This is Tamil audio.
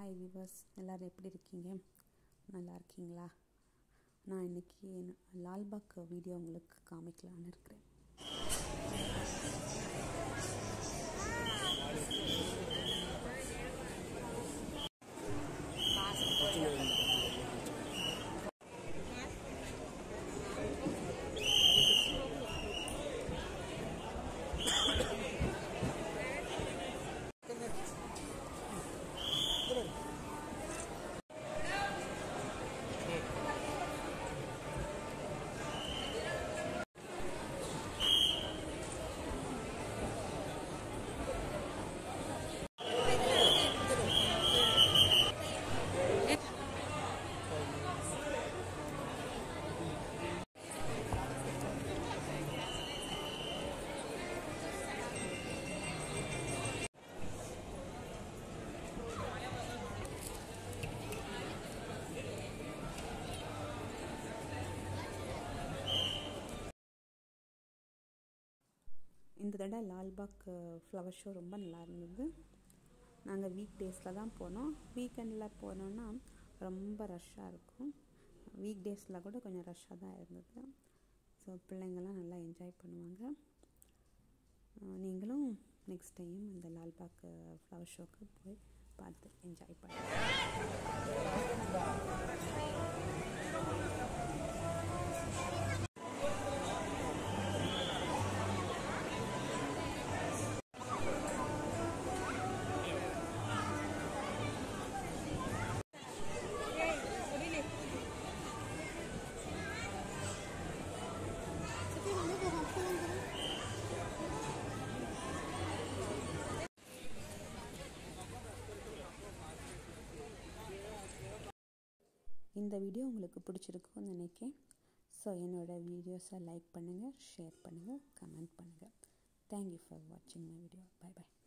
ஹாய் விவர்ஸ் எல்லோரும் எப்படி இருக்கீங்க நல்லா இருக்கீங்களா நான் இன்றைக்கி லால்பாக் வீடியோ உங்களுக்கு காமிக்கலான்னு இருக்கிறேன் இந்த தடவை லால்பாக் ஃப்ளவர் ஷோ ரொம்ப நல்லா இருந்தது நாங்கள் வீக் டேஸில் தான் போனோம் வீக்கெண்டில் போனோன்னா ரொம்ப ரஷ்ஷாக இருக்கும் வீக் டேஸில் கூட கொஞ்சம் ரஷ்ஷாக தான் இருந்தது ஸோ பிள்ளைங்கள்லாம் நல்லா என்ஜாய் பண்ணுவாங்க நீங்களும் நெக்ஸ்ட் டைம் இந்த லால்பாக் ஃப்ளவர் ஷோக்கு போய் பார்த்து என்ஜாய் பண்ணுங்கள் இந்த வீடியோ உங்களுக்கு பிடிச்சிருக்கும்னு நினைக்கிறேன் ஸோ என்னோடய வீடியோஸை லைக் பண்ணுங்கள் ஷேர் பண்ணுங்கள் கமெண்ட் பண்ணுங்கள் தேங்க்யூ ஃபார் வாட்சிங் மை வீடியோ பை பை